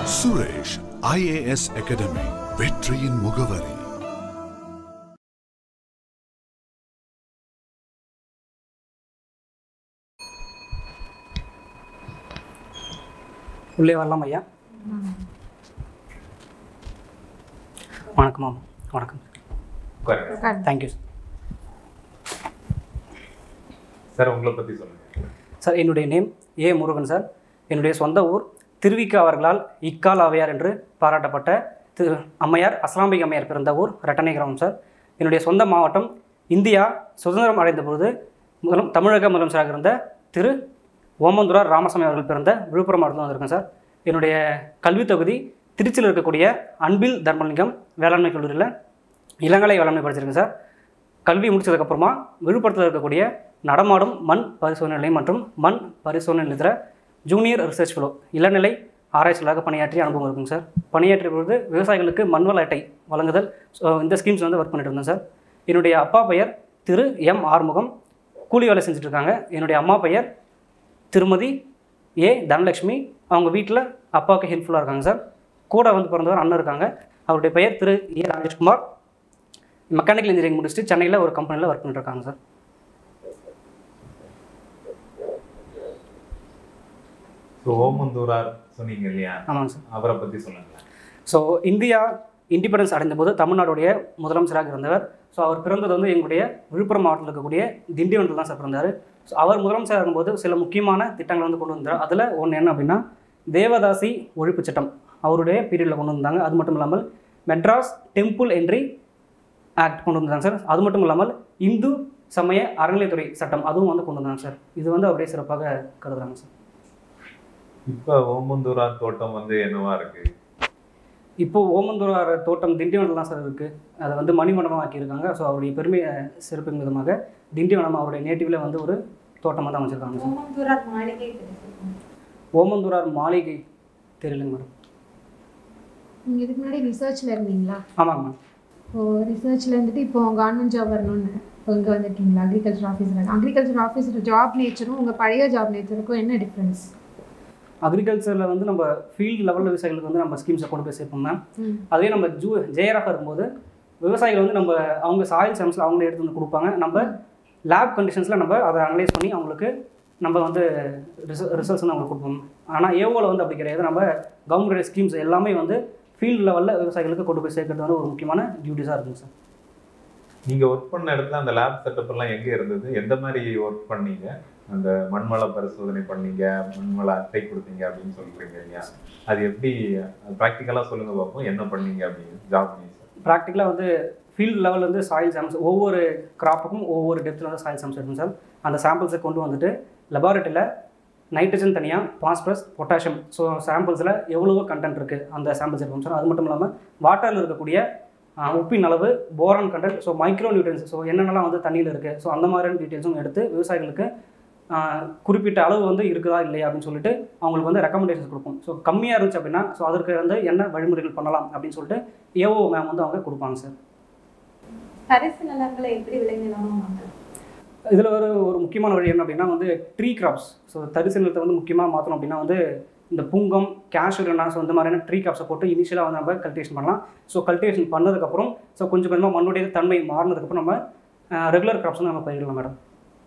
Suresh IAS academy வெற்றியின் முகவரி உள்ளே வரலாம் ஐயா வணக்கம் மேம் வணக்கம் உட்காருங்க தேங்க்யூ சார் உங்களை பத்தி சொல்லுங்க சார் என்னுடைய நேம் ஏ முருகன் சார் என்னுடைய சொந்த ஊர் திருவிக்கா அவர்களால் இக்கால் அவையார் என்று பாராட்டப்பட்ட திரு அம்மையார் அஸ்லாம்பிக் அம்மையார் பிறந்த ஊர் ரெட்டனை கிராமம் சார் என்னுடைய சொந்த மாவட்டம் இந்தியா சுதந்திரம் அடைந்த பொழுது முதலம் தமிழக முதலமைச்சராக இருந்த திரு ஓமந்துரார் ராமசாமி அவர்கள் பிறந்த விழுப்புரம் மாவட்டத்தில் வந்திருக்கேன் சார் என்னுடைய கல்வித் தொகுதி திருச்சியில் இருக்கக்கூடிய அன்பில் தர்மலிங்கம் வேளாண்மை கல்லூரியில் இளங்கலை வேளாண்மை படிச்சிருக்கேன் சார் கல்வி முடிச்சதுக்கப்புறமா விழுப்புரத்தில் இருக்கக்கூடிய நடமாடும் மண் பரிசோதனை நிலையம் மற்றும் மண் பரிசோதனை நிலையத்தில் ஜூனியர் ரிசர்ச் ஃபெலோ இளநிலை ஆராய்ச்சியாளராக பணியாற்றிய அனுபவம் இருக்குங்க சார் பணியாற்றிய பொழுது விவசாயிகளுக்கு மண்வள அட்டை வழங்குதல் ஸோ இந்த ஸ்கீம்ஸ் வந்து ஒர்க் பண்ணிட்டு இருந்தேன் சார் என்னுடைய அப்பா பெயர் திரு எம் ஆறுமுகம் கூலி வேலை செஞ்சுட்டு இருக்காங்க என்னுடைய அம்மா பெயர் திருமதி ஏ தனலட்சுமி அவங்க வீட்டில் அப்பாவுக்கு ஹெல்ப்ஃபுல்லாக இருக்காங்க சார் கூட வந்து பிறந்தவர் அண்ணன் இருக்காங்க அவருடைய பெயர் Thiru A Rajeshkumar mechanical engineering முடிச்சுட்டு சென்னையில் ஒரு கம்பெனியில் ஒர்க் பண்ணிட்டு இருக்காங்க சார் ஸோ ஓமந்தூரார் சொன்னீங்க இல்லையா ஆமாங்க சார் அவரை பத்தி சொல்லுங்க ஸோ இந்தியா இண்டிபெண்டன்ஸ் அடைந்த போது தமிழ்நாடுடைய முதலமைச்சராக இருந்தவர் ஸோ அவர் பிறந்தது வந்து எங்களுடைய விழுப்புரம் மாவட்டத்தில் இருக்கக்கூடிய திண்டிவனத்தில் தான் சார் பிறந்தார் ஸோ அவர் முதலமைச்சராக இருக்கும்போது சில முக்கியமான திட்டங்களை வந்து கொண்டு வந்தார் அதில் ஒன்று என்ன அப்படின்னா தேவதாசி ஒழிப்பு சட்டம் அவருடைய பீரியடில் கொண்டு வந்தாங்க அது மட்டும் இல்லாமல் மெட்ராஸ் டெம்பிள் என்ட்ரி ஆக்ட் கொண்டு வந்தாங்க சார் அது மட்டும் இல்லாமல் இந்து சமய அறநிலையத்துறை சட்டம் அதுவும் வந்து கொண்டு வந்தாங்க சார் இது வந்து அவரே சிறப்பாக கருதுறாங்க சார் இப்போ ஓமந்தூரார் தோட்டம் வந்து என்னவா இருக்கு இப்போ ஓமந்தூரார் தோட்டம் திண்டிவனத்தில் தான் சார் இருக்குது அதை வந்து மணிமண்டபம் ஆக்கியிருக்காங்க ஸோ அவருடைய பெருமையை சிறப்பிக்கும் விதமாக திண்டிவனம் அவருடைய நேட்டிவில் வந்து ஒரு தோட்டம் வந்து அமைச்சிருக்காங்க சார் ஓமந்தூரார் மாளிகை தெரிஞ்சுக்கணும் ஓமந்தூரார் மாளிகை தெரியலைங்க மேடம் நீங்கள் இதுக்கு முன்னாடி ரிசர்ச்சில் இருந்தீங்களா ஆமாங்க மேம் இப்போ ரிசர்ச்சில் இருந்துட்டு இப்போ கவர்மெண்ட் ஜாப் வரணும்னு இப்போ இங்கே வந்திருக்கீங்களா agriculture officer agriculture officer job நேச்சரும் உங்கள் பழைய ஜாப் நேச்சருக்கும் என்ன டிஃப்ரென்ஸ் அக்ரிகல்ச்சரில் வந்து நம்ம ஃபீல்டு லெவலில் விவசாயிகளுக்கு வந்து நம்ம ஸ்கீம்ஸை கொண்டு போய் சேர்ப்போம் மேம் ம். அதுவே நம்ம ஜூ ஜேஆர்எஃப் இருக்கும்போது விவசாயிகள் வந்து நம்ம அவங்க சாயில் சாம்ஸில் அவங்களே எடுத்து வந்து கொடுப்பாங்க நம்ம லேப் கண்டிஷன்ஸில் நம்ம அதை அனலைஸ் பண்ணி அவங்களுக்கு நம்ம வந்து ரிச ரிசல்ட்ஸ் வந்து அவங்களுக்கு கொடுப்போம் ஆனால் ஏஓவில் வந்து அப்படி கிடையாது நம்ம கவர்மெண்ட் ஸ்கீம்ஸ் எல்லாமே வந்து ஃபீல்டு லெவலில் விவசாயிகளுக்கு கொண்டு போய் சேர்க்கறது வந்து ஒரு முக்கியமான டியூட்டிஸாக இருக்குங்க சார் நீங்க ஒர்க் பண்ண இடத்துல அந்த லேப் செட்டப் எல்லாம் எங்க இருந்தது எந்த மாதிரி ஒர்க் பண்ணீங்க அந்த மண்வள பரிசோதனை பண்ணீங்க மண்வள அட்டை கொடுத்தீங்க அப்படின்னு சொல்றீங்க இல்லையா அது எப்படி ப்ராக்டிக்கலாக சொல்லுங்க பார்ப்போம் என்ன பண்ணீங்க அப்படின்னு ஜாப் ப்ராக்டிக்கலாக வந்து ஃபீல்டு லெவலில் வந்து சாயில் சாம்ஸ் ஒவ்வொரு கிராப்புக்கும் ஒவ்வொரு டெப்த்தில் வந்து சாயில் சாம்ஸ் இருக்கும் சார் அந்த சாம்பிள்ஸை கொண்டு வந்துட்டு லெபார்ட்டரியில் நைட்ரஜன் தனியாக பாஸ்பரஸ் பொட்டாசியம் ஸோ சாம்பிள்ஸில் எவ்வளவோ கண்டென்ட் இருக்குது அந்த சாம்பிள்ஸ் இருக்கும் சார் அது மட்டும் இல்லாமல் வாட்டரில் இருக்கக்கூடிய ஆஹ், உப்பின் அளவு boron content so micronutrients so என்னென்னலாம் வந்து தண்ணியில் இருக்குது ஸோ அந்த மாதிரியான டீட்டெயில்ஸும் எடுத்து விவசாயிகளுக்கு ஆஹ், குறிப்பிட்ட அளவு வந்து இருக்குதா இல்லையா அப்படின்னு சொல்லிட்டு அவங்களுக்கு வந்து ரெக்கமெண்டேஷன்ஸ் கொடுப்போம் ஸோ கம்மியாக இருந்துச்சு அப்படின்னா ஸோ அதற்கு வந்து என்ன வழிமுறைகள் பண்ணலாம் அப்படின்னு சொல்லிட்டு ஏஓ மேம் வந்து அவங்க கொடுப்பாங்க சார் தரிசு நிலங்களை எப்படி விளைநிலமா மாற்றலாம் இதில் ஒரு ஒரு முக்கியமான வழி என்ன அப்படின்னா வந்து ட்ரீ கிராப்ஸ் ஸோ தரிசு நிலத்தை வந்து முக்கியமாக மாற்றணும் அப்படின்னா வந்து இந்த புங்கம் கேஷுரனா ஸோ இந்த மாதிரியான ட்ரீ கிராப்ஸை போட்டு இனிஷியலாக வந்து நம்ம கல்டிவேஷன் பண்ணலாம் ஸோ கல்டிவேஷன் பண்ணதுக்கப்புறம் ஸோ கொஞ்சம் கொஞ்சமாக மண்ணுடைய தன்மை மாறினதுக்கப்புறம் நம்ம ரெகுலர் கிராப்ஸ் வந்து நம்ம பயிரிடலாம் மேடம்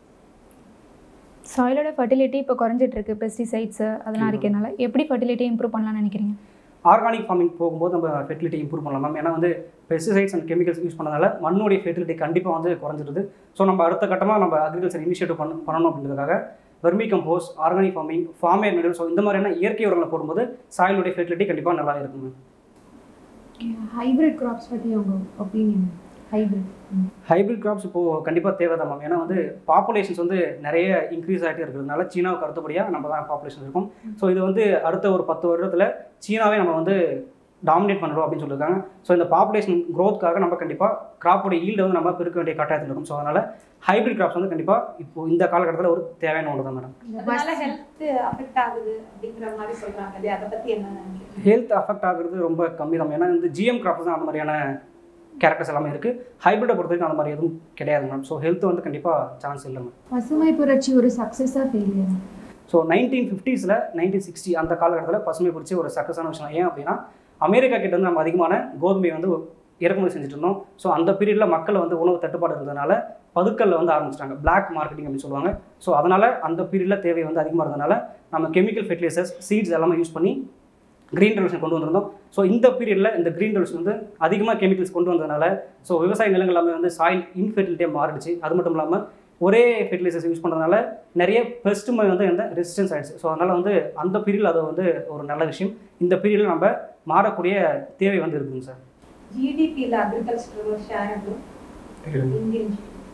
சாயிலோட ஃபர்டிலிட்டி இப்போ குறைஞ்சிட்டு இருக்கு பெஸ்டிசைட்ஸ் அதெல்லாம் இருக்கனால எப்படி ஃபர்டிலிட்டி இம்ப்ரூவ் பண்ணலாம்னு நினைக்கிறீங்க ஆர்கானிக் ஃபார்மிங் போகும்போது நம்ம ஃபெர்டிலிட்டி இம்ப்ரூவ் பண்ணலாம் மேம் ஏன்னா வந்து பெஸ்டிசைட்ஸ் அண்ட் கெமிக்கல்ஸ் யூஸ் பண்ணதால மண்ணுடைய ஃபெர்டிலிட்டி கண்டிப்பாக வந்து குறைஞ்சிருது ஸோ நம்ம அடுத்த கட்டமாக நம்ம அக்ரிகல்ச்சர் இனிஷியேட்டிவ் பண்ண பண்ணணும் அப்படின்றதுக்காக vermicompost organic farming farmer model so இந்த மாதிரியான இயற்கை உரங்களை போடும்போது சாயிலுடைய ஃபெர்டிலிட்டி கண்டிப்பாக நல்லா இருக்கும் மேம் ஹைபிரிட் கிராப்ஸ் பற்றி உங்கள் ஒப்பீனியன் ஹைபிரிட் ஹைபிரிட் கிராப்ஸ் இப்போது கண்டிப்பாக தேவை தான் மேம் ஏன்னா வந்து பாப்புலேஷன்ஸ் வந்து நிறைய இன்க்ரீஸ் ஆகிட்டே இருக்கிறதுனால சீனாவுக்கு அடுத்தபடியாக நம்ம தான் பாப்புலேஷன் இருக்கும் ஸோ இது வந்து அடுத்த ஒரு பத்து வருடத்தில் சீனாவே நம்ம வந்து டாமினேட் பண்ணுறோம் அப்படின்னு சொல்லியிருக்காங்க ஸோ இந்த பாப்புலேஷன் க்ரோத்க்காக நம்ம கண்டிப்பாக கிராப்போடைய ஈல்டை வந்து நம்ம பெருக்க வேண்டிய கட்டாயத்தில் இருக்கும் ஸோ அதனால் ஹைபிரிட் கிராப்ஸ் வந்து கண்டிப்பாக இப்போ இந்த காலகட்டத்தில் ஒரு தேவையான ஒன்று தான் மேடம் அதனால ஹெல்த் அஃபெக்ட் ஆகுது அப்படிங்கிற மாதிரி சொல்றாங்க இல்லையா அதை பத்தி என்ன நினைக்கிறீங்க ஹெல்த் அஃபெக்ட் ஆகுறது ரொம்ப கம்மி தான் ஏன்னா இந்த ஜிஎம் கிராப்ஸ் தான் அந்த மாதிரியான கேரக்டர்ஸ் எல்லாமே இருக்குது ஹைபிரிட்டை பொறுத்த வரைக்கும் அந்த மாதிரி எதுவும் கிடையாது மேம் ஸோ ஹெல்த் வந்து கண்டிப்பாக சான்ஸ் இல்லை மேம் பசுமை புரட்சி ஒரு சக்ஸஸாக ஃபெயிலியர் ஸோ நைன்டீன் ஃபிஃப்டிஸில் நைன்டீன் சிக்ஸ்டி அந்த காலகட்டத்தில் பசுமை குறித்து ஒரு சக்ஸஸான விஷயம் ஏன் அப்படின்னா அமெரிக்கா கிட்ட இருந்து நம்ம அதிகமான கோதுமை வந்து இறக்குமதி செஞ்சுட்டு இருந்தோம் ஸோ அந்த பீரியடில் மக்கள் வந்து உணவு தட்டுப்பாடு இருந்ததுனால பதுக்கல்ல வந்து ஆரம்பிச்சிட்டாங்க பிளாக் மார்க்கெட்டிங் அப்படின்னு சொல்லுவாங்க ஸோ அதனால் அந்த பீரியடில் தேவை வந்து அதிகமாக இருந்ததுனால நம்ம கெமிக்கல் ஃபெர்டிலைசர்ஸ் சீட்ஸ் எல்லாமே யூஸ் பண்ணி க்ரீன் ரெவல்யூஷன் கொண்டு வந்திருந்தோம் ஸோ இந்த பீரியடில் இந்த க்ரீன் ரெவல்யூஷன் வந்து அதிகமாக கெமிக்கல்ஸ் கொண்டு வந்ததுனால ஸோ விவசாய நிலங்கள் எல்லாமே வந்து சாயில் இன்ஃபெர்டிலிட்டியாக மாறிடுச்சு அது மட்டும் இல்லாமல் ஒரே ஃபெர்டிலைசர்ஸ் யூஸ் பண்ணுறதுனால நிறைய பெஸ்ட் வந்து எந்த ரெசிஸ்டன்ஸ் ஆயிடுச்சு ஸோ அதனால் வந்து அந்த பீரியடில் அது வந்து ஒரு நல்ல விஷயம் இந்த பீரியடில் நம்ம மாறக்கூடிய தேவை வந்து இருக்குங்க சார் ஜிடிபியில் அக்ரிகல்ச்சரோட ஷேர் எவ்வளோ இந்தியன்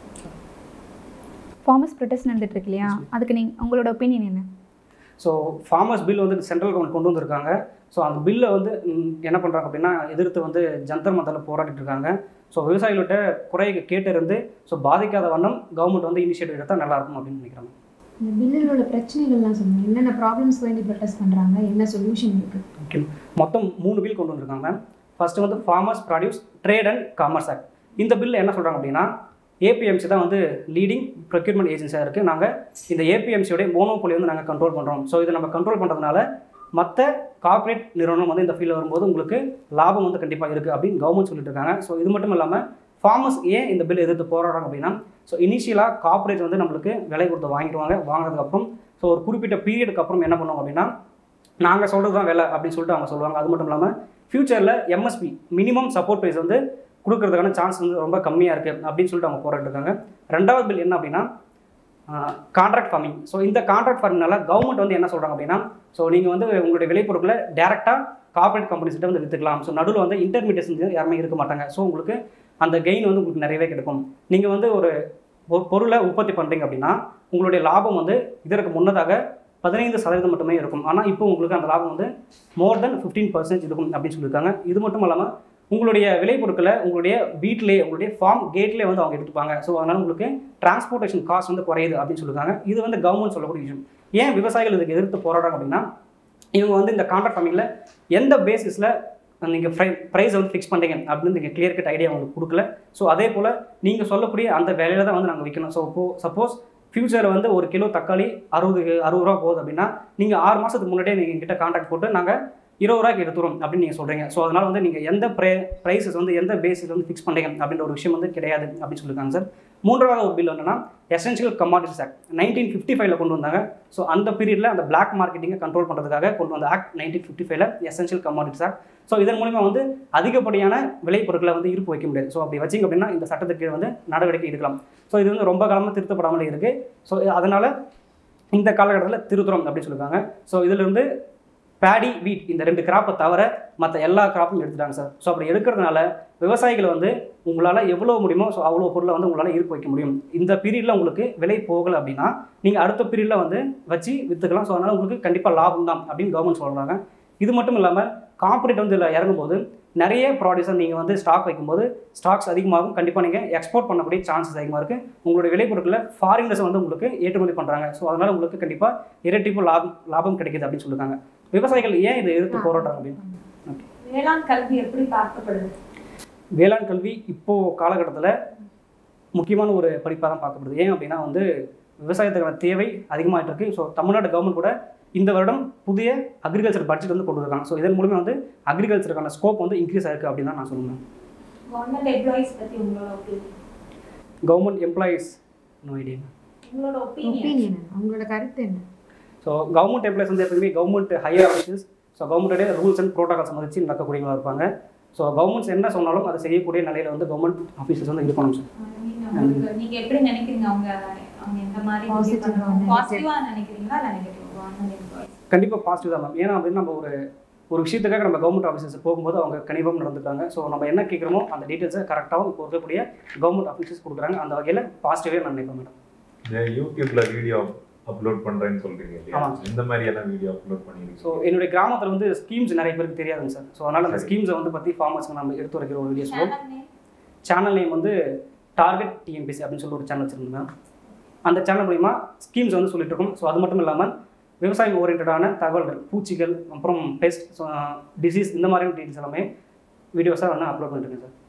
ஃபார்மர்ஸ் ப்ரொட்டஸ்ட் நடந்துட்டு இருக்கு இல்லையா அதுக்கு நீங்கள் உங்களோட ஒப்பீனியன் என்ன ஸோ ஃபார்மர்ஸ் பில் வந்து சென்ட்ரல் கவர்மெண்ட் கொண்டு வந்திருக்காங்க ஸோ அந்த பில்லை வந்து ம், என்ன பண்ணுறாங்க அப்படின்னா எதிர்த்து வந்து ஜந்தர் மந்தரில் போராடிட்டு இருக்காங்க ஸோ விவசாயிகள்கிட்ட குறையை கேட்டிருந்து ஸோ பாதிக்காத வண்ணம் கவர்மெண்ட் வந்து இனிஷியேட்டிவ் எடுத்தால் நல்லாயிருக்கும் அப்படின்னு நினைக்கிறாங்க இந்த பில்லில் உள்ள பிரச்சனைகள்லாம் சொல்லுங்கள் என்னென்ன ப்ராப்ளம்ஸ் வேண்டி ப்ரொட்டஸ்ட் பண்ணுறாங்க என்ன சொல்யூஷன் இருக்குது ஓகே மொத்தம் மூணு பில் கொண்டு வந்திருக்காங்க ஃபர்ஸ்ட் வந்து farmers produce trade and commerce act இந்த பில்ல என்ன சொல்கிறாங்க அப்படின்னா ஏபிஎம்சி தான் வந்து லீடிங் ப்ரொக்யூர்மெண்ட் ஏஜென்சியாக இருக்குது நாங்கள் இந்த ஏபிஎம்சியோடைய மோனோபோலி வந்து நாங்கள் கண்ட்ரோல் பண்ணுறோம் ஸோ இதை நம்ம கண்ட்ரோல் பண்ணுறதுனால மற்ற கார்ப்பரேட் நிறுவனம் வந்து இந்த ஃபீல்டில் வரும்போது உங்களுக்கு லாபம் வந்து கண்டிப்பாக இருக்குது அப்படின்னு கவர்மெண்ட் சொல்லிட்டு இருக்காங்க ஸோ இது மட்டும் இல்லாமல் ஃபார்மர்ஸ் ஏன் இந்த பில் எதிர்த்து போராடுறாங்க அப்படின்னா ஸோ இனிஷியலாக கார்ப்பரேட் வந்து நம்மளுக்கு விலை கொடுத்து வாங்கிடுவாங்க வாங்கினதுக்கப்புறம் ஸோ ஒரு குறிப்பிட்ட பீரியடுக்கு அப்புறம் என்ன பண்ணுவாங்க அப்படின்னா நாங்கள் சொல்கிறது தான் விலை அப்படின்னு சொல்லிட்டு அவங்க சொல்லுவாங்க அது மட்டும் இல்லாமல் ஃப்யூச்சரில் எம்எஸ்பி மினிமம் சப்போர்ட் ப்ரைஸ் வந்து கொடுக்கறதுக்கான சான்ஸ் வந்து ரொம்ப கம்மியாக இருக்குது அப்படின்னு சொல்லிட்டு அவங்க போராடிட்டு இருக்காங்க ரெண்டாவது பில் என்ன அப்படின்னா கான்ட்ராக்ட் ஃபார்மிங் ஸோ இந்த கான்ட்ராக்ட் ஃபார்மிங்னால கவர்மெண்ட் வந்து என்ன சொல்கிறாங்க அப்படின்னா ஸோ நீங்கள் வந்து உங்களுடைய விளைபொருட்களை டேரெக்டாக கார்பரேட் கம்பெனிஸ்கிட்ட வந்து விற்றுக்கலாம் ஸோ நடுவில் வந்து இன்டர்மீடியேஷன் யாருமே இருக்க மாட்டாங்க ஸோ உங்களுக்கு அந்த கெயின் வந்து உங்களுக்கு நிறையவே கிடைக்கும் நீங்கள் வந்து ஒரு பொ- பொருளை உற்பத்தி பண்ணுறீங்க அப்படின்னா உங்களுடைய லாபம் வந்து இதற்கு முன்னதாக பதினைந்து சதவீதம் மட்டுமே இருக்கும் ஆனால் இப்போ உங்களுக்கு அந்த லாபம் வந்து மோர் தென் ஃபிஃப்டீன் பர்சன்ட் இருக்கும் அப்படின்னு சொல்லியிருக்காங்க இது மட்டும் இல்லாமல் உங்களுடைய விளைபொருட்களை உங்களுடைய வீட்டிலே உங்களுடைய ஃபார்ம் கேட்லேயே வந்து அவங்க எடுத்துப்பாங்க ஸோ அதனால் உங்களுக்கு டிரான்ஸ்போர்ட்டேஷன் காஸ்ட் வந்து குறையுது அப்படின்னு சொல்லியிருக்காங்க இது வந்து கவர்மெண்ட் சொல்லக்கூடிய விஷயம் ஏன் விவசாயிகள் இதுக்கு எதிர்த்து போராடுறாங்க அப்படின்னா இவங்க வந்து இந்த கான்ட்ராக்ட் ஃபார்மிங்கில் எந்த பேசிஸில் நீங்கள் ப்ரை ப்ரைஸை வந்து ஃபிக்ஸ் பண்ணுறீங்க அப்படின்னு நீங்கள் கிளியர் கட் ஐடியா உங்களுக்கு கொடுக்கல ஸோ அதே போல் நீங்கள் சொல்லக்கூடிய அந்த விலையில தான் வந்து நாங்கள் விற்கணும் ஸோ இப்போ சப்போஸ் ஃபியூச்சரில் வந்து ஒரு கிலோ தக்காளி அறுபது அறுபது ரூபா போகுது அப்படின்னா நீங்கள் ஆறு மாதத்துக்கு முன்னாடியே நீங்கள் கிட்ட கான்ட்ராக்ட் போட்டு நாங்கள் இருபது ரூபாய்க்கு எடுத்துரும் அப்படின்னு நீங்கள் சொல்கிறீங்க ஸோ அதனால் வந்து நீங்கள் எந்த ப்ரை ப்ரைஸஸ் வந்து எந்த பேசிஸ் வந்து ஃபிக்ஸ் பண்ணுறீங்க அப்படின்ற ஒரு விஷயம் வந்து கிடையாது அப்படின்னு சொல்லியிருக்காங்க சார் மூன்றாவது ஒரு பில் என்னன்னா essential commodities act nineteen fifty ஃபைவ்ல கொண்டு வந்தாங்க ஸோ அந்த பீரியடில் அந்த பிளாக் மார்க்கெட்டிங்கை கண்ட்ரோல் பண்ணுறதுக்காக கொண்டு வந்த ஆக்ட் நைன்டீன் ஃபிஃப்டி ஃபைவ்ல எசென்ஷியல் கமாடிட்டிஸ் ஆக்ட் ஸோ இதன் மூலிமா வந்து அதிகப்படியான விளைபொருட்களை வந்து இருப்பு வைக்க முடியாது ஸோ அப்படி வச்சிங்க அப்படின்னா இந்த சட்டத்துக்கு கீழ வந்து நடவடிக்கை எடுக்கலாம் ஸோ இது வந்து ரொம்ப காலமாக திருத்தப்படாமலே இருக்குது ஸோ அதனால் இந்த காலகட்டத்தில் திருத்துறோம் அப்படின்னு சொல்லியிருக்காங்க ஸோ இதிலிருந்து பேடி வீட் இந்த ரெண்டு கிராப்பை தவிர மற்ற எல்லா கிராப்பும் எடுத்துட்டாங்க சார் ஸோ அப்படி எடுக்கிறதுனால விவசாயிகள் வந்து உங்களால் எவ்வளோ முடியுமோ ஸோ அவ்வளோ பொருளை வந்து உங்களால் இருப்பு வைக்க முடியும் இந்த பீரியடில் உங்களுக்கு விலை போகலை அப்படின்னா நீங்கள் அடுத்த பீரியடில் வந்து வச்சு விற்றுக்கலாம் ஸோ அதனால் உங்களுக்கு கண்டிப்பாக லாபம் தான் அப்படின்னு கவர்மெண்ட் சொல்கிறாங்க இது மட்டும் இல்லாமல் கார்ப்பரேட் வந்து இதில் இறங்கும்போது நிறைய ப்ராடக்ட்ஸை நீங்கள் வந்து ஸ்டாக் வைக்கும்போது ஸ்டாக்ஸ் அதிகமாகும் கண்டிப்பாக நீங்கள் எக்ஸ்போர்ட் பண்ணக்கூடிய சான்சஸ் அதிகமாக இருக்குது உங்களுடைய விளைபொருட்களை ஃபாரினர்ஸ் வந்து உங்களுக்கு ஏற்றுமதி பண்ணுறாங்க ஸோ அதனால் உங்களுக்கு கண்டிப்பாக இரட்டிப்பு லாபம் லாபம் கிடைக்குது அப்படின்னு சொல்லியிருக்காங்க விவசாயிகள் ஏன் இதை எதிர்த்து போராடுறாங்க அப்படின்னு வேளாண் கல்வி எப்படி பார்க்கப்படுது வேளாண் கல்வி இப்போது காலகட்டத்தில் முக்கியமான ஒரு படிப்பாக தான் பார்க்கப்படுது ஏன் அப்படின்னா வந்து விவசாயத்துக்கான தேவை அதிகமாகிட்டு இருக்கு ஸோ தமிழ்நாடு கவர்மெண்ட் கூட இந்த வருடம் புதிய அக்ரிகல்ச்சர் பட்ஜெட் வந்து கொண்டு வந்திருக்காங்க ஸோ இதன் மூலமே வந்து அக்ரிகல்ச்சருக்கான ஸ்கோப் வந்து இன்க்ரீஸ் ஆயிருக்கு அப்படின்னு தான் நான் சொல்லுவேன் கவர்மெண்ட் எம்ப்ளாயிஸ் பத்தி உங்களோட opinion government employees no idea உங்களோட ஒப்பீனியன் ஒப்பீனியன் உங்களோட கருத்து என்ன ஸோ கவர்மெண்ட் எம்ப்ளாய்ஸ் வந்து எப்பவுமே கவர்மெண்ட் ஹையர் ஆஃபீஸர்ஸ் ஸோ கவர்மெண்ட்டுடைய ரூல்ஸ் அண்ட் ப்ரோட்டோகால்ஸ் மதிச்சு நடக்கக்கூடியவங்களா இருப்பாங்க ஸோ கவர்மெண்ட்ஸ் என்ன சொன்னாலும் அதை செய்யக்கூடிய நிலையில் வந்து கவர்மெண்ட் ஆஃபீஸர்ஸ் வந்து இருக்கணும் சார் நீங்க உங்களுக்கு நீங்க எப்படி நினைக்கிறீங்க அவங்க அவங்க எந்த மாதிரி Positive ஆ நினைக்கிறேன். பாசிட்டிவா நினைக்கிறீங்களா இல்ல நெகட்டிவ் கவர்மெண்ட் எம்ப்ளாயிஸ் கண்டிப்பாக பாசிட்டிவ் தான் மேம் ஏன்னா அப்படின்னு நம்ம ஒரு ஒரு விஷயத்துக்காக நம்ம கவர்மெண்ட் ஆஃபீஸர்ஸ் போகும்போது அவங்க கனிவாக நடந்துக்கிறாங்க ஸோ நம்ம என்ன கேட்குறோமோ அந்த டீட்டெயில்ஸை கரெக்டாகவும் இப்போ இருக்கக்கூடிய கவர்மெண்ட் ஆஃபீஸர்ஸ் கொடுக்குறாங்க அந்த வகையில் பாசிட்டிவே நான் நினைப்பேன் மேடம் இந்த யூடியூப்ல வீடியோ அப்லோட் பண்றேன்னு சொல்றீங்க இல்லையா ஆமா. இந்த மாதிரி எல்லாம் வீடியோ அப்லோட் ஸோ பண்ணிருக்கீங்க என்னுடைய கிராமத்தில் வந்து ஸ்கீம்ஸ் நிறைய பேருக்கு தெரியாதுங்க சார் ஸோ அதனால் அந்த சரி. ஸ்கீம்ஸை வந்து பற்றி ஃபார்மர்ஸ்க்கு நம்ம எடுத்து வைக்கிற ஒரு videos channel name channel name வந்து டார்கெட் டிஎம்பிசி அப்படின்னு சொல்லி ஒரு சேனல் வச்சுருந்தேன் அந்த சேனல் மூலிமா ஸ்கீம்ஸ் வந்து சொல்லிட்டு இருக்கோம் ஸோ அது மட்டும் இல்லாமல் விவசாயம் ஓரியன்டான தகவல்கள் பூச்சிகள் அப்புறம் பெஸ்ட் டிசீஸ் இந்த மாதிரியான டீட்டெயில்ஸ் எல்லாமே வீடியோஸாக வந்து அப்லோட் பண்ணிட்டுருக்கேன் சார்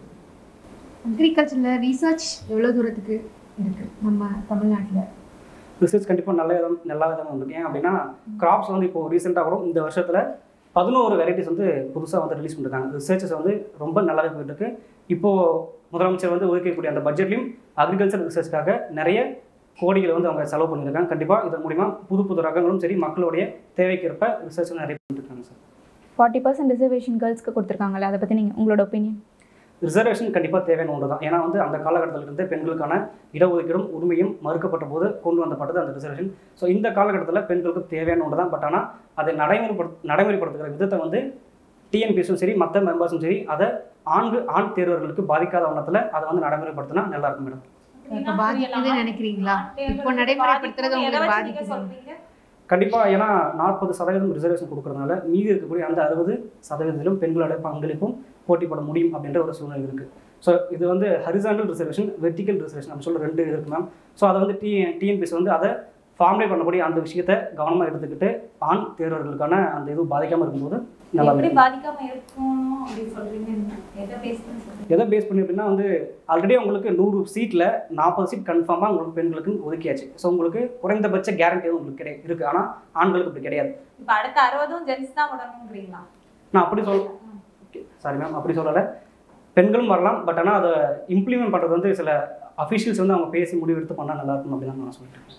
அக்ரிகல்ச்சரில் ரீசர்ச் எவ்வளோ தூரத்துக்கு இருக்குது நம்ம தமிழ்நாட்டில் ரிசர்ச் கண்டிப்பாக நல்ல விதம் நல்ல விதம் வந்திருக்கு ஏன் அப்படின்னா கிராப்ஸ் வந்து இப்போ ரீசெண்டாக கூட இந்த வருஷத்தில் பதினோரு வெரைட்டிஸ் வந்து புதுசாக வந்து ரிலீஸ் பண்ணிருக்காங்க ரிசர்ச்சஸ் வந்து ரொம்ப நல்லாவே போயிட்டு இருக்கு இப்போது முதலமைச்சர் வந்து ஒதுக்கக்கூடிய அந்த பட்ஜெட்லையும் அக்ரிகல்ச்சர் ரிசர்ச்க்காக நிறைய கோடிகளை வந்து அவங்க செலவு பண்ணியிருக்காங்க கண்டிப்பாக இதன் மூலிமா புது புது ரகங்களும் சரி மக்களுடைய தேவைக்கேற்ப ரிசர்ச் நிறைய பண்ணிருக்காங்க சார் ஃபார்ட்டி பர்சன்ட் ரிசர்வேஷன் கேர்ள்ஸ்க்கு கொடுத்துருக்காங்கல்ல அதை பற்றி நீங்கள் உங்களோட ஒப்பீனியன் ரிசர்வேஷன் கண்டிப்பாக தேவையான ஒன்று தான் ஏன்னா வந்து அந்த காலகட்டத்தில் இருந்தே பெண்களுக்கான இடஒதுக்கீடும் உரிமையும் மறுக்கப்பட்ட போது கொண்டு வந்தப்பட்டது அந்த ரிசர்வேஷன் ஸோ இந்த காலகட்டத்தில் பெண்களுக்கு தேவையான ஒன்று தான் பட் ஆனால் அதை நடைமுறைப்படுத்த நடைமுறைப்படுத்துகிற விதத்தை வந்து டிஎன்பிஎஸும் சரி மற்ற மெம்பர்ஸும் சரி அதை ஆண்கு ஆண் தேர்வர்களுக்கு பாதிக்காத வண்ணத்தில் அதை வந்து நடைமுறைப்படுத்தினா நல்லா இருக்கும் மேடம் இப்ப பாதிக்குதுன்னு நினைக்கிறீங்களா? இப்போ நடைமுறைப்படுத்துறது உங்களுக்கு பாதிக்குதா? கண்டிப்பாக ஏன்னா நாற்பது சதவீதம் ரிசர்வேஷன் கொடுக்கறதுனால மீதி இருக்கக்கூடிய அந்த அறுபது சதவீதத்திலும் பெண்களோட பங்களிப்பும் போட்டி போட முடியும் அப்படின்ற ஒரு சூழ்நிலை இருக்குது ஸோ இது வந்து ஹரிசாண்டல் ரிசர்வேஷன் வெர்டிக்கல் ரிசர்வேஷன் அப்படின்னு சொல்ல ரெண்டு இருக்கு மேம் ஸோ அதை வந்து டி டிஎன்பிஎஸ் வந்து அதை ஃபார்முலேட் பண்ணக்கூடிய அந்த விஷயத்தை கவனமாக எடுத்துக்கிட்டு ஆண் தேர்வர்களுக்கான அந்த இது பாதிக்காமல் இருக்கும்போது நல்லா எப்படி இருக்கும் பாதிக்காம இருக்கணும் அப்படின்னு சொல்றீங்க எதை பேஸ் பண்ணி சொல்றீங்க எதை பேஸ் பண்ணி அப்படின்னா வந்து ஆல்ரெடி உங்களுக்கு நூறு சீட்டில் நாற்பது சீட் கன்ஃபார்மாக உங்களுக்கு பெண்களுக்கு ஒதுக்கியாச்சு ஸோ உங்களுக்கு குறைந்தபட்ச கேரண்டி உங்களுக்கு கிடை இருக்குது ஆனால் ஆண்களுக்கு அப்படி கிடையாது இப்ப அடுத்த அறுபதும் ஜென்ஸ் தான் விடணுங்கிறீங்களா நான் அப்படி சொல்ல சாரி மேம் அப்படி சொல்லலை பெண்களும் வரலாம் பட் ஆனால் அதை இம்ப்ளிமெண்ட் பண்ணுறது வந்து சில அஃபிஷியல்ஸ் வந்து அவங்க பேசி முடிவெடுத்து பண்ணால் நல்லா இருக்கும் அப்படின்னு தான் நான் சொல்லிட்டேன்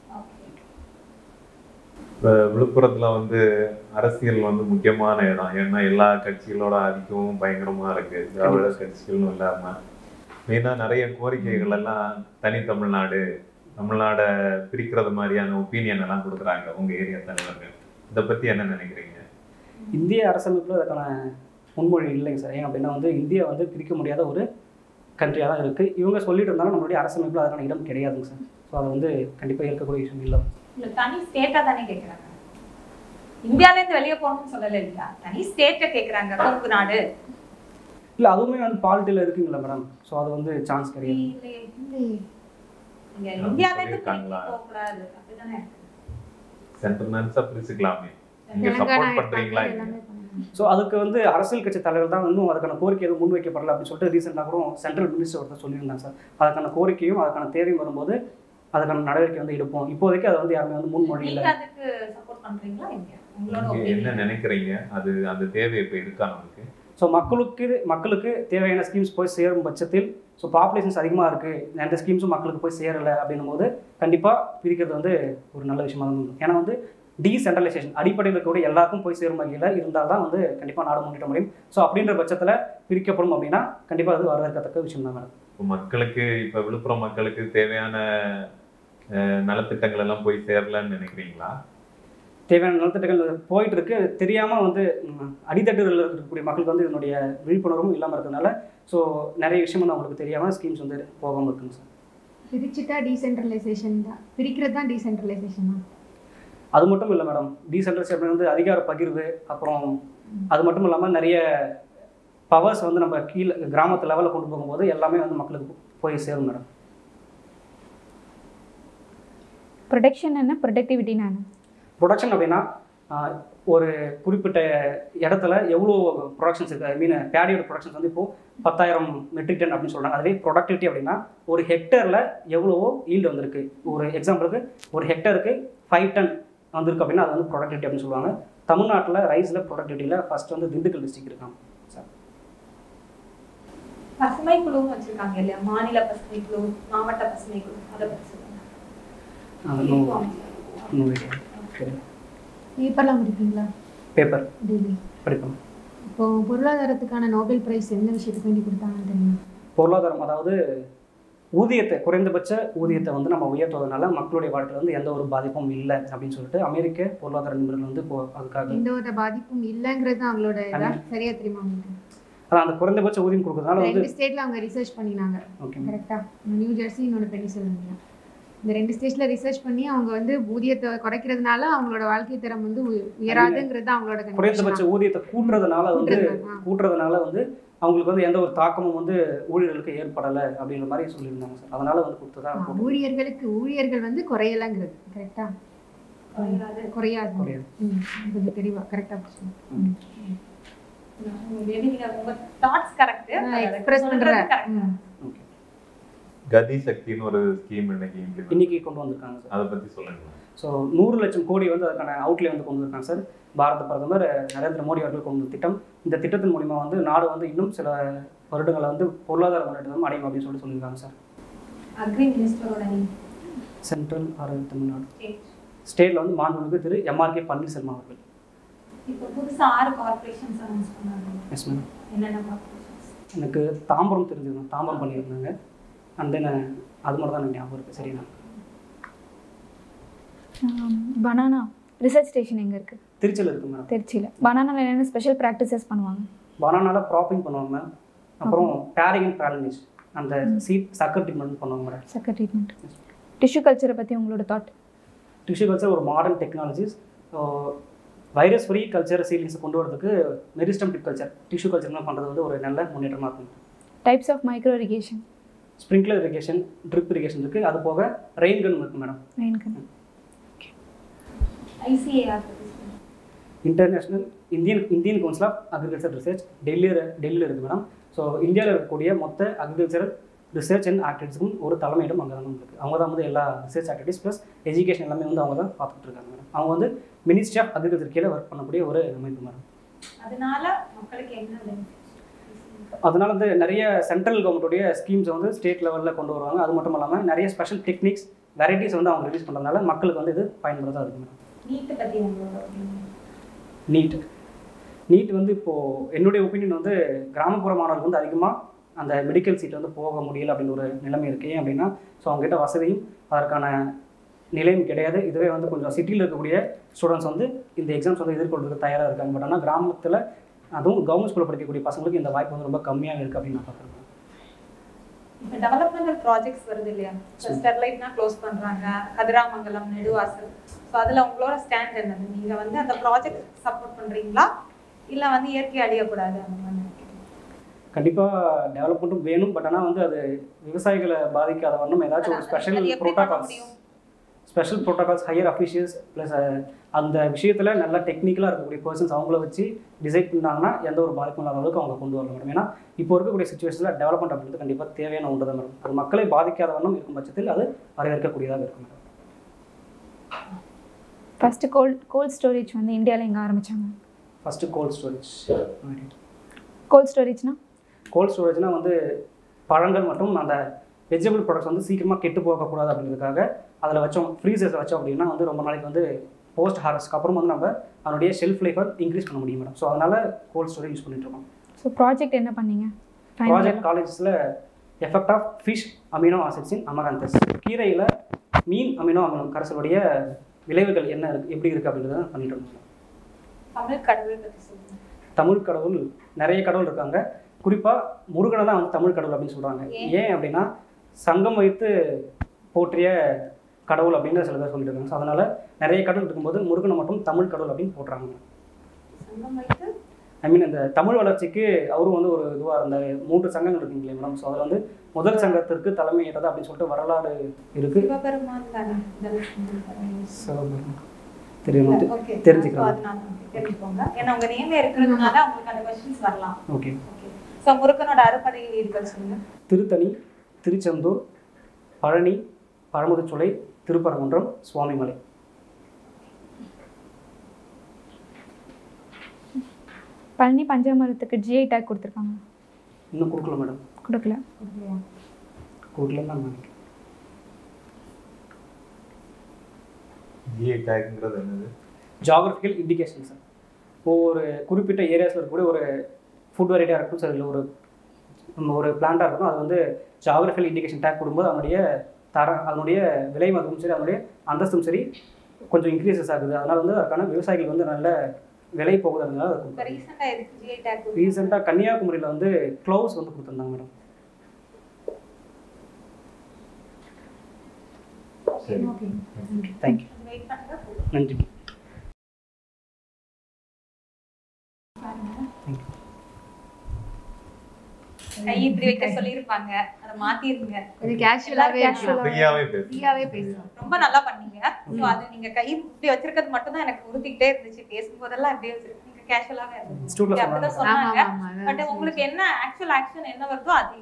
இப்போ விழுப்புரத்துல வந்து அரசியல் வந்து முக்கியமான இடம் ஏன்னா எல்லா கட்சிகளோட ஆதிக்கமும் பயங்கரமா இருக்கு திராவிட கட்சிகளும் இல்லாம மெயினா நிறைய கோரிக்கைகள் எல்லாம் தனி தமிழ்நாடு தமிழ்நாடை பிரிக்கிறது மாதிரியான ஒப்பீனியன் எல்லாம் கொடுக்குறாங்க உங்க ஏரியா தலைவர்கள் இதை பத்தி என்ன நினைக்கிறீங்க இந்திய அரசமைப்பில் அதுக்கான முன்மொழி இல்லைங்க சார் ஏன் அப்படின்னா வந்து இந்தியா வந்து பிரிக்க முடியாத ஒரு கண்ட்ரியாக தான் இருக்குது இவங்க சொல்லிட்டு இருந்தாலும் நம்மளுடைய அரசமைப்பில் அதுக்கான இடம் கிடையாதுங்க சார் ஸோ அது வந்து கண்டிப்பாக இருக்கக்கூடிய விஷயம் இல்லை இல்ல தனி ஸ்டேட்டா தானே கேக்குறாங்க இந்தியால இருந்து வெளியே போகணும்னு சொல்லல இல்லையா தனி ஸ்டேட்டை கேக்குறாங்க கொங்கு நாடு இல்லை அதுவுமே வந்து பாலிட்டியில் இருக்குங்களா மேடம் ஸோ அது வந்து சான்ஸ் கிடையாது இல்லையே. இல்லையே. இங்க அப்படி இந்தியால இருந்து சொல்லியிருக்காங்களா? போக கூடாது அப்படிதானே சென்ட்ரல் நன்ஸா பிரிச்சுக்கலாமே நீங்க தெலுங்கானா சப்போர்ட் பண்றீங்களா இருக்காங்க, இல்லையா? எல்லாமே பண்ணாங்க. ஸோ அதுக்கு வந்து அரசியல் கட்சி தலைவர் தான் இன்னும் அதுக்கான கோரிக்கை எதுவும் முன்வைக்கப்படல அப்படின்னு சொல்லிட்டு ரீசெண்டாக கூட சென்ட்ரல் மினிஸ்டர் ஒருத்தர் சொல்லியிருந்தாங்க சார் அதுக்கான கோரிக்கையும் அதுக்கான தேவையும் வரும்போது அதுக்கான நடவடிக்கை வந்து எடுப்போம் இப்போதைக்கு அதை வந்து யாருமே வந்து முன்மொழி இல்லை நீங்க அதுக்கு சப்போர்ட் பண்றீங்களா இல்லையா உங்களோட நீங்க என்ன opinion. நினைக்கிறீங்க அது அந்த தேவை இப்ப இருக்கா நமக்கு ஸோ மக்களுக்கு மக்களுக்கு தேவையான ஸ்கீம்ஸ் போய் சேரும் பட்சத்தில் ஸோ பாப்புலேஷன்ஸ் அதிகமாக இருக்குது எந்த ஸ்கீம்ஸும் மக்களுக்கு போய் சேரலை அப்படின்னும் போது கண்டிப்பாக பிரிக்கிறது வந்து ஒரு நல்ல விஷயமா தான் இருக்கும். ஏன்னா வந்து டீசென்ட்ரலைசேஷன் அடிப்படையில் இருக்கக்கூடிய எல்லாருக்கும் போய் சேரும் வகையில் இருந்தால் தான் வந்து கண்டிப்பாக நாடு முன்னேற்ற முடியும் ஸோ அப்படின்ற பட்சத்தில் பிரிக்கப்படும் அப்படின்னா கண்டிப்பாக அது வரவேற்கத்தக்க விஷயம் தான் மேடம் இப்போ மக்களுக்கு இப்ப விழுப்புரம் மக்களுக்கு தேவையான அஹ், நலத்திட்டங்கள் எல்லாம் போய் சேரலன்னு நினைக்கிறீங்களா தேவையான நலத்திட்டங்கள் போயிட்டு இருக்கு தெரியாமல் வந்து ம், அடித்தட்டுகளில் இருக்கக்கூடிய மக்களுக்கு வந்து இதனுடைய விழிப்புணர்வும் இல்லாமல் இருக்கிறதுனால ஸோ நிறைய விஷயம் வந்து அவங்களுக்கு தெரியாமல் ஸ்கீம்ஸ் வந்து போகாமல் இருக்குங்க சார் பிரிச்சுட்டா டீசென்ட்ரலைசேஷன் தான் பிரிக்கிறது தான் டீசென்ட்ரலைசேஷன் தான் அது மட்டும் இல்லை மேடம் டீசென்ட்ரலைசேஷன் வந்து அதிகார பகிர்வு அப்புறம் அது மட்டும் இல்லாமல் நிறைய பவர்ஸ் வந்து நம்ம கீழே கிராமத்து லெவலில் கொண்டு போகும்போது எல்லாமே வந்து மக்களுக்கு போய் சேரும் மேடம் ப்ரொடெக்ஷன் என்ன ப்ரொடக்டிவிட்டினா என்ன ப்ரொடக்ஷன் அப்படின்னா ஆஹ், ஒரு குறிப்பிட்ட இடத்துல எவ்வளோ ப்ரொடக்ஷன்ஸ் இருக்குது ஐ மீன் பேடியோட ப்ரொடக்ஷன்ஸ் வந்து இப்போது பத்தாயிரம் மெட்ரிக் டன் அப்படின்னு சொல்கிறாங்க அதுவே ப்ரொடக்டிவிட்டி அப்படின்னா ஒரு ஹெக்டரில் எவ்வளவோ ஈல்டு வந்திருக்கு ஒரு எக்ஸாம்பிளுக்கு ஒரு ஹெக்டருக்கு ஃபைவ் டன் வந்திருக்கு அப்படின்னா அது வந்து ப்ரொடக்டிவிட்டி அப்படின்னு சொல்லுவாங்க தமிழ்நாட்டில் ரைஸில் ப்ரொடக்டிவிட்டியில் ஃபர்ஸ்ட் வந்து திண்டுக்கல் டிஸ்ட்ரிக்ட் இருக்காங்க சார் பசுமை குழுவும் வச்சிருக்காங்க இல்லையா மாநில பசுமை குழு மாவட்ட பசுமை குழு அதை பத்தி சொல்லுங்க அது இன்னும் இன்னும் சரி பேப்பர்லாம் படிப்பீங்களா பேப்பர் டெய்லி படிப்போம் இப்போ பொருளாதாரத்துக்கான நோபல் பிரைஸ் எந்த விஷயத்துக்கு வேண்டி கொடுத்தாங்கன்னு தெரியுமா பொருளாதாரம் அதாவது ஊதியத்தை குறைந்தபட்ச ஊதியத்தை வந்து நம்ம உயர்த்துவதனால மக்களுடைய வாழ்க்கையில் வந்து எந்த ஒரு பாதிப்பும் இல்லை அப்படின்னு சொல்லிட்டு அமெரிக்க பொருளாதார நிபுணர்கள் வந்து இப்போ அதுக்காக எந்த ஒரு பாதிப்பும் இல்லைங்கிறது தான் அவங்களோட இதா சரியா தெரியுமா உங்களுக்கு அதான் அந்த குறைந்தபட்ச ஊதியம் கொடுக்கறதுனால வந்து ரெண்டு ஸ்டேட்ல அவங்க ரிசர்ச் பண்ணினாங்க ஓகே கரெக்டா நியூ ஜெர்சி இன்னொன்று பெனிசில்வேனியா இந்த ரெண்டு ஸ்டேட்ல ரிசர்ச் பண்ணி அவங்க வந்து ஊதியத்தை குறைக்கிறதுனால அவங்களோட வாழ்க்கை தரம் வந்து உய- உயராதுங்கிறது தான் அவங்களோட குறைந்தபட்ச conclusion. ஊதியத்தை கூட்டுறதுனால வந்து கூட்டுறதுனால, ஆ. கூட்டுறதுனால வந்து அவங்களுக்கு வந்து எந்த ஒரு தாக்கமும் வந்து ஊழியர்களுக்கு ஏற்படலை அப்படின்ற மாதிரி சொல்லியிருந்தாங்க சார் அதனால வந்து கொடுத்ததா ஆ, ஊழியர்களுக்கு ஊழியர்கள் வந்து குறையலங்கிறது கரெக்டா குறையாது. குறையாது குறையாது. ம், கொஞ்சம் தெளிவா கரெக்டா ம் மேபி நீங்க உங்க தாட்ஸ் கரெக்ட் எக்ஸ்பிரஸ் பண்ற ம். ஓகே கதி சக்தின்னு ஒரு ஸ்கீம் இன்னைக்கு implement இன்னைக்கு கொண்டு வந்திருக்காங்க சார் அதை பத்தி சொல்லுங்க ஸோ நூறு லட்சம் கோடி வந்து அதுக்கான அவுட்லே வந்து கொண்டு வந்திருக்காங்க சார் பாரத பிரதமர் நரேந்திர மோடி அவர்கள் கொண்டு வந்த திட்டம் இந்த திட்டத்தின் மூலிமா வந்து நாடு வந்து இன்னும் சில வருடங்களை வந்து பொருளாதார முன்னேற்றம் அடையும் அப்படின்னு சொல்லி சொல்லியிருக்காங்க சார் அக்ரி மினிஸ்டரோட name. Central or Tamil Nadu State. ஸ்டேட்டில் வந்து மாண்புமிகு திரு எம்ஆர்கே பன்னீர்செல்வம் அவர்கள் இப்போ புதுசா ஆறு கார்பரேஷன்ஸ் அனௌன்ஸ் பண்ணாங்க எஸ் மேம் என்னென்ன கார்பரேஷன்ஸ் எனக்கு தாம்பரம் தெரிஞ்சுக்கணும் தாம்பரம் பண்ணியிருந்தாங்க அண்ட் தென் அது மட்டும் தான் எனக்கு ஞாபகம் இருக்குது சரிண்ணா பனானா ரிசர்ச் ஸ்டேஷன் எங்கே இருக்குது திருச்சியில் இருக்குது மேடம் திருச்சியில் பனானாவில் என்னென்ன ஸ்பெஷல் ப்ராக்டிசஸ் பண்ணுவாங்க பனானால ப்ராப்பிங் பண்ணுவாங்க மேம் அப்புறம் பேரிங் அண்ட் பேரலிஸ் அந்த சீட் சக்கர் ட்ரீட்மெண்ட் பண்ணுவாங்க மேடம் சக்கர் ட்ரீட்மெண்ட் டிஷ்யூ கல்ச்சரை பற்றி உங்களோட தாட் டிஷ்யூ கல்ச்சர் ஒரு modern technologies virus free culture சீலிங்ஸை கொண்டு வரதுக்கு மெரிஸ்டம் டிப் கல்ச்சர் டிஷ்யூ கல்ச்சர்லாம் பண்ணுறது வந்து ஒரு நல்ல முன்னேற்றமாக இருக்கும் types of micro irrigation sprinkler irrigation drip irrigation இருக்குது அது போக ரெயின் கன் இருக்குது மேடம் ரெயின்கன் ஐசிஏஆர் பத்தி சொல்லுங்க. International Indian Indian council of agriculture research டெல்லியில் டெல்லியில் இருக்குது மேடம் ஸோ இந்தியாவில் இருக்கக்கூடிய மொத்த அக்ரிகல்ச்சரல் ரிசர்ச் அண்ட் ஆக்டிவிட்டிஸ்க்கும் ஒரு தலைமையிடம் அங்கே தான் இருக்குது அவங்க தான் வந்து எல்லா ரிசர்ச் ஆக்டிவிட்டிஸ் ப்ளஸ் எஜுகேஷன் எல்லாமே வந்து அவங்க தான் பார்த்துட்டு இருக்காங்க மேடம் அவங்க வந்து மினிஸ்ட்ரி ஆஃப் அக்ரிகல்ச்சர் கீழே ஒர்க் பண்ணக்கூடிய ஒரு அமைப்பு மேடம் அதனால மக்களுக்கு என்ன benefits? அதனால வந்து நிறைய சென்ட்ரல் கவர்மெண்ட்டுடைய ஸ்கீம்ஸ் வந்து ஸ்டேட் லெவலில் கொண்டு வருவாங்க அது மட்டும் இல்லாமல் நிறைய ஸ்பெஷல் டெக்னிக்ஸ் வெரைட்டிஸ் வந்து அவங்க ரிலீஸ் பண்ணுறதுனால மக்களுக்கு வந்து இது பயனுள்ளதாக இருக்கும் மேடம் நீட் பத்தி உங்களோட opinion. நீட் நீட் வந்து இப்போது என்னுடைய ஒப்பீனியன் வந்து கிராமப்புற மாணவர்களுக்கு வந்து அதிகமாக அந்த மெடிக்கல் சீட் வந்து போக முடியல அப்படின்னு ஒரு நிலைமை இருக்கு ஏன் அப்படின்னா ஸோ அவங்ககிட்ட வசதியும் அதற்கான நிலையும் கிடையாது இதுவே வந்து கொஞ்சம் சிட்டியில் இருக்கக்கூடிய ஸ்டூடெண்ட்ஸ் வந்து இந்த எக்ஸாம்ஸ் வந்து எதிர்கொள்றதுக்கு தயாராக இருக்காங்க பட் ஆனால் கிராமத்தில் அதுவும் கவர்மெண்ட் ஸ்கூலில் படிக்கக்கூடிய பசங்களுக்கு இந்த வாய்ப்பு வந்து ரொம்ப கம்மியாக இருக்குது அப்படின்னு நான் பார்க்குறேன் இப்ப டெவலப்மெண்டல் ப்ராஜெக்ட்ஸ் வருது இல்லையா ஸ்டெர்லைட்னா க்ளோஸ் பண்றாங்க கதிராமங்கலம் நெடுவாசல் ஸோ அதுல உங்களோட ஸ்டாண்ட் என்னது நீங்க வந்து அந்த ப்ராஜெக்ட் சப்போர்ட் பண்றீங்களா இல்ல வந்து இயற்கை அழியக்கூடாது அந்த மாதிரி நினைக்கிறீங்களா? கண்டிப்பாக டெவலப்மெண்ட்டும் வேணும் பட் ஆனால் வந்து அது விவசாயிகளை பாதிக்காத வண்ணம் ஏதாச்சும் ஒரு அது ஸ்பெஷல் எப்படி பண்ண ப்ரோட்டோகால்ஸ் முடியும்? Special protocols higher officials plus அந்த விஷயத்தில் நல்லா டெக்னிக்கலாக இருக்கக்கூடிய பர்சன்ஸ் அவங்கள வச்சு டிசைட் பண்ணாங்கன்னா எந்த ஒரு பாதிப்பும் இல்லாத அளவுக்கு அவங்க கொண்டு வரலாம் மேடம் ஏன்னா இப்போ இருக்கக்கூடிய சுச்சுவேஷனில் டெவலப்மெண்ட் அப்படின்றது கண்டிப்பாக தேவையான ஒன்று தான் மேடம் அது மக்களை பாதிக்காத வண்ணம் இருக்கும் பட்சத்தில் அது வரவேற்கக்கூடியதாக இருக்கும் madam first cold cold storage வந்து இந்தியாவில் எங்கே ஆரம்பித்தாங்க ஃபஸ்ட்டு கோல்ட் ஸ்டோரேஜ் கோல்ட் ஸ்டோரேஜ்னா கோல்ட் ஸ்டோரேஜ்னால் வந்து பழங்கள் மற்றும் அந்த வெஜிடபிள் ப்ராடக்ட்ஸ் வந்து சீக்கிரமாக கெட்டு போகக்கூடாது அப்படின்றதுக்காக அதில் வச்சோம் ஃப்ரீசர்ஸில் வச்சோம் அப்படின்னா வந்து ரொம்ப நாளைக்கு வந்து போஸ்ட் ஹார்வெஸ்ட்க்கு அப்புறம் வந்து நம்ம அதனுடைய ஷெல்ஃப் லைஃபை இன்க்ரீஸ் பண்ண முடியும் மேடம் ஸோ அதனால் கோல்ட் ஸ்டோரேஜ் யூஸ் பண்ணிட்டு இருக்கோம் ஸோ ப்ராஜெக்ட் என்ன பண்ணீங்க ப்ராஜெக்ட் காலேஜஸில் effect of fish amino acids in amaranthus கீரையில் மீன் அமினோ அமினோ கரைசலுடைய விளைவுகள் என்ன இருக்கு எப்படி இருக்குது அப்படின்றத பண்ணிட்டு இருக்கோம் தமிழ் கடவுள் பத்தி சொல்லுங்க தமிழ் கடவுள் நிறைய கடவுள் இருக்காங்க குறிப்பாக முருகனை தான் வந்து தமிழ் கடவுள் அப்படின்னு சொல்கிறாங்க ஏன்? ஏன் அப்படின்னா சங்கம் வைத்து போற்றிய கடவுள் அப்படின்னு சில பேர் சொல்லிட்டு இருக்காங்க ஸோ அதனால் நிறைய கடவுள் இருக்கும்போது முருகனை மட்டும் தமிழ் கடவுள் அப்படின்னு போடுறாங்க சங்கம் வைத்து ஐ மீன் இந்த தமிழ் வளர்ச்சிக்கு அவரும் வந்து ஒரு இதுவாக இருந்தார் மூன்று சங்கங்கள் இருக்குங்களே மேடம் ஸோ அதில் வந்து முதல் சங்கத்திற்கு தலைமை ஏற்றது அப்படின்னு சொல்லிட்டு வரலாறு இருக்குது சிவபெருமான் தானே தனுஷ்மணி ஸோ தெரியும் ஓகே தெரிஞ்சுக்கலாம் அதனால okay, தெரிஞ்சுக்கோங்க ஏன்னா உங்க நேம் இருக்கிறதுனால உங்களுக்கு அந்த கொஸ்டின்ஸ் வரலாம் ஓகே ஓகே ஸோ முருகனோட அறுபடை வீடுகள் சொல்லுங்க திருத்தணி திருச்செந்தூர் பழனி பழமுதிர்ச்சோலை திருப்பரங்குன்றம் சுவாமிமலை பழனி பஞ்சாமரத்துக்கு ஜிஐ டேக் கொடுத்துருக்காங்க இன்னும் கொடுக்கல மேடம் கொடுக்கல கொடுக்கலன்னு நான் நினைக்கிறேன் ஜிஐ டேக்ங்கிறது என்னது ஜாகிரபிக்கல் இண்டிகேஷன் சார் ஒவ்வொரு குறிப்பிட்ட ஏரியாஸில் இருக்கக்கூடிய ஒரு ஃபுட் வெரைட்டியாக இருக்கட்டும் சார் இல்லை ஒரு நம்ம ஒரு பிளான்ட்டாக இருக்கட்டும் அது வந்து ஜாகிரபிக்கல் இண்டிகேஷன் டேக் கொடுக்கும்போது அதனுடைய தர அதனுடைய விலை மதிப்பும் சரி அதனுடைய அந்தஸ்தும் சரி கொஞ்சம் இன்க்ரீசஸ் ஆகுது அதனால் வந்து அதுக்கான விவசாயிகள் வந்து நல்ல விலை போகுது அதனால அது இப்போ கொடுக்குறாங்க ரீசெண்டாக எதுக்கு ஜிஐ டேக் ரீசெண்டாக கன்னியாகுமரியில் வந்து க்ளவுஸ் வந்து கொடுத்துருந்தாங்க மேடம் சரி ஓகே தேங்க்யூ வெயிட் பண்ணுங்க நன்றி கை இப்படி வைக்க சொல்லியிருப்பாங்க அதை மாத்திருங்க கொஞ்சம் கேஷுவலாகவே casual ஆ. ஃப்ரீயாவே பேசு ஃப்ரீயாகவே பேசலாம் ரொம்ப நல்லா பண்ணீங்க ஸோ அது நீங்க கை இப்படி வச்சிருக்கிறது மட்டும் தான் எனக்கு உறுத்திக்கிட்டே இருந்துச்சு பேசும்போதெல்லாம் இப்படியே வச்சிருக்கு நீங்க கேஷுவலாகவே இருந்துச்சு இன்ஸ்டியூட்டில் அப்படிதான் சொன்னாங்க ஆமா சொன்னாங்க ஆமா பட் அதான் உங்களுக்கு என்ன ஆக்சுவல் ஆக்ஷன் என்ன வருதோ அது யூஸ் பண்ணுங்க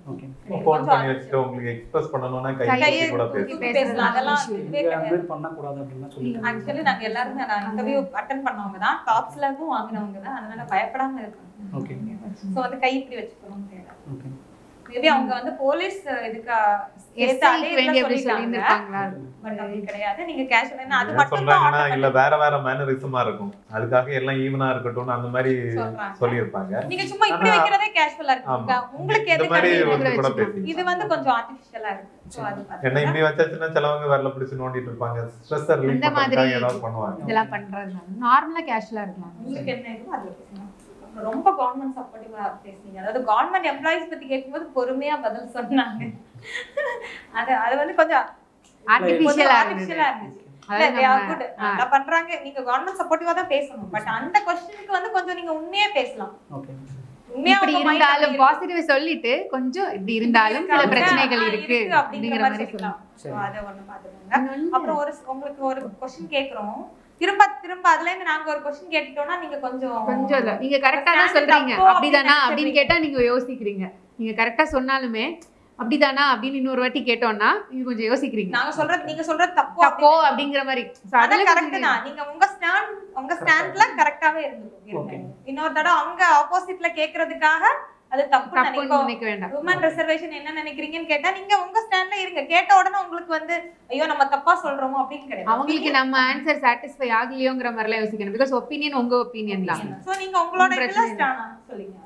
ஓகே ஃபோன் பண்ணி வச்சுட்டு உங்களுக்கு எக்ஸ்பிரஸ் பண்ணணும்னா கை கையை தூக்கி கூட தூக்கி பேசலாம் பேச- பேசலாம் அதெல்லாம் issue. இதுவே இங்கே அந்த கிடையாது மாதிரி பண்ணக்கூடாது அப்படின்னு சொல்லிட்டு ஆக்சுவலி நாங்க எல்லாருமே நான் இன்டர்வியூ அட்டன் பண்ணவங்க தான் டாப் ஸ்லாகும் வாங்கினவங்க தான் அதனால பயப்படாம இருக்காங்க ஓகே சோ வந்து கை இப்படி வச்சுக்கணும் கிடையாது ஓகே மேபி அவங்க வந்து போலீஸ் இதுக்கு சேர்த்து SI அதே க்கு வேண்டி இதுல அப்படி சொல்லிட்டாங்க சொல்லியிருந்திருக்காங்களா பட் அப்படி கிடையாது நீங்க கேஷுவல் அது என்ன மட்டும் சொல்றாங்கன்னா தான் இல்ல வேற வேற மேனரிசமா இருக்கும் அதுக்காக எல்லாம் ஈவனா இருக்கட்டும்னு அந்த மாதிரி சொல்றாங்க. சொல்லியிருப்பாங்க நீங்க சும்மா இப்படி ஆனா- வைக்கிறதே கேஷுவலா இருக்கு ஆமா. உங்களுக்கு இந்த எது மாதிரி கிடையாது ஒருத்தர் கூட வச்சுக்கலாம். பேசி இது வந்து கொஞ்சம் ஆர்டிபிஷியலா இருக்கு So அது என்ன பாத்தீங்கன்னா இப்படி வச்சாச்சுன்னா சிலவங்க வரல பிடிச்சு நோண்டிட்டு இருப்பாங்க ஸ்ட்ரெஸ் ரிலீஃப் இந்த மாதிரி பண்றதுக்காக ஏதாவது பண்ணுவாங்க இதெல்லாம் பண்றது நார்மலா கேஷுவலா இருக்கலாம் உங்களுக்கு என்ன இதுவோ அதுல பேசலாம் அப்புறம் ரொம்ப கவர்மெண்ட் சப்போர்ட்டிவா பேசுனீங்க அதாவது கவர்மெண்ட் எம்ப்ளாயிஸ் பத்தி கேட்கும்போது பொறுமையா பதில் சொன்னாங்க அது அது வந்து கொஞ்சம் ஆர்டிபிஷியலா இருந்தது ஆர்டிபிஷியலா இருந்துச்சு இல்ல, அதாவது they are நம்ம- good. ஆ. நல்லா பண்றாங்க நீங்க கவர்மெண்ட் சப்போர்ட்டிவா தான் பேசணும் பட் அந்த கொஸ்டினுக்கு வந்து கொஞ்சம் நீங்க உண்மையா பேசலாம் ஓகே உண்மையா இப்படி உங்க mind இருந்தாலும் அப்படி இருக்கு. பாசிட்டிவ் சொல்லிட்டு கொஞ்சம் இப்படி இருந்தாலும் சில இருக்காங்க, பிரச்சனைகள் ஆ, இருக்கு அப்படிங்கிற அப்படிங்கிற மாதிரி மாதிரி சொல்லிக்கலாம் சரி. So, அதை ஒண்ணு பாத்துக்கோங்க அப்புறம் ஒரு உங்களுக்கு ஒரு கொஸ்டின் கேக்குறோம் திரும்ப திரும்ப அதுல இருந்து நாங்க ஒரு கொஸ்டின் கேட்டுட்டோம்னா நீங்க கொஞ்சம் கொஞ்சம் இல்ல நீங்க கரெக்டா தான் stand சொல்றீங்க தப்போ அப்படிதானா அப்படின்னு அப்படின்னு கேட்டா நீங்க யோசிக்கிறீங்க நீங்க கரெக்டா சொன்னாலுமே அப்படிதானா அப்படின்னு இன்னொரு வாட்டி கேட்டோம்னா நீங்க கொஞ்சம் யோசிக்கிறீங்க நாங்க சொல்றது நீங்க சொல்றது தப்போ தப்போ அப்படிங்கிற மாதிரி So, அதான் அதுல கரெக்ட் கொஞ்சம் தான் நீங்க உங்க ஸ்டாண்ட் உங்க ஸ்டாண்ட்ல கரெக்டாவே இருந்துக்கும் Okay. இன்னொரு தடவை அவங்க ஆப்போசிட்ல கேக்குறதுக்காக அது தப்பு தப்புன்னு நினைக்கும் நினைக்க வேண்டாம் உமன் ரிசர்வேஷன் என்ன நினைக்கிறீங்கன்னு கேட்டா நீங்க உங்க ஸ்டாண்ட்ல இருங்க கேட்ட உடனே உங்களுக்கு வந்து ஐயோ நம்ம தப்பா சொல்றோமோ அப்படின்னு கிடையாது அவங்களுக்கு நம்ம ஆன்சர் சாட்டிஸ்ஃபை ஆகலையோங்கிற மாதிரி எல்லாம் யோசிக்கணும் பிகாஸ் ஒப்பீனியன் உங்க ஒப்பீனியன் தான் சோ நீங்க உங்களோட ஒண்ணும் இதுல பிரச்சனை இல்லை. ஸ்டாண்ட் சொல்லுங்க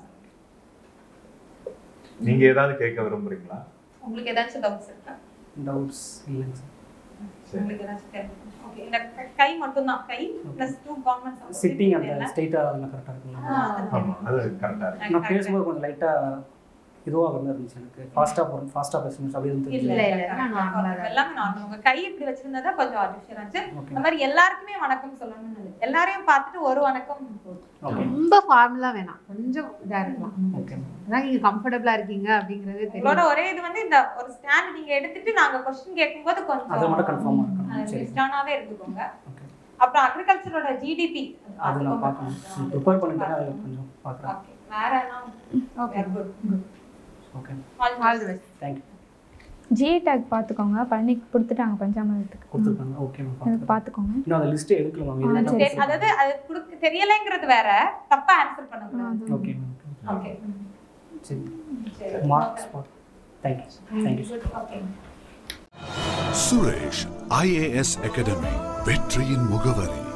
நீங்க ஏதாவது கேட்க விரும்புறீங்களா உங்களுக்கு ஏதாச்சும் டவுட்ஸ் இருக்கா டவுட்ஸ் இல்லைங்க சார் சரி உங்களுக்கு ஏதாச்சும் கேள்வி ஓகே இந்த க- கை மட்டும் தான் கை பிளஸ் டூ கவர்மெண்ட் சிட்டிங் அந்த ஸ்ட்ரெயிட்டாக அதெல்லாம் கரெக்டாக இருக்குங்களா ஆமா அது கரெக்டா இருக்கு நான் பேசும்போது கொஞ்சம் லைட்டாக இதுவாக மாதிரி இருந்துச்சு எனக்கு ஃபாஸ்ட்டாக போகிறேன் ஃபாஸ்ட்டாக பேசணும் அப்படி எதுவும் இல்ல தெரியல இல்ல, இல்ல இல்ல, normal ஆ தான். எல்லாமே நார்மல் உங்க கை இப்படி வச்சிருந்தா கொஞ்சம் ஆர்டிஃபிஷியல் இருந்துச்சு ஓகே இந்த மாதிரி எல்லாருக்குமே வணக்கம் சொல்லணும்னு இல்லை எல்லாரையும் பார்த்துட்டு ஒரு வணக்கம் போதும். ஓகே ரொம்ப ஃபார்முலா வேணாம் கொஞ்சம் இதா இருக்கலாம் ஓகே அதான் நீங்க கம்ஃபர்டபுளா இருக்கீங்க அப்படிங்கறது உங்களோட தெரியும் ஒரே இது வந்து இந்த ஒரு ஸ்டாண்ட் நீங்க எடுத்துட்டு நாங்க கொஸ்டின் கேட்கும்போது அதை மட்டும் கொஞ்சம் கன்ஃபார்மாக இருக்கணும் சரி ஸ்டானாவே எடுத்துக்கோங்க ஓகே அப்புறம் அக்ரிகல்ச்சரோட ஜிடிபி அது நான் பார்க்கணும் ப்ரிப்பேர் பண்ணிட்டேன் அதை கொஞ்சம் பார்க்குறேன் ஓகே வேற எல்லாம் okay good okay all the best thank you GI tag பார்த்துக்கோங்க பண்ணி கொடுத்துட்டாங்க பஞ்சாமிரத்துக்கு கொடுத்துருக்காங்க ஓகே மேம் அது பார்த்துக்கிறேன் பார்த்துக்கோங்க இன்னும் அந்த லிஸ்ட்டே எடுக்கல மேம் ஆ, இது சரி. அதாவது அது குடுக்க தெரியலைங்கிறது வேற தப்பா ஆன்சர் பண்ணக்கூடாது ஓகே மேம் ஓகே சரி சரி marks thank you thank you okay Suresh IAS academy வெற்றியின் முகவரி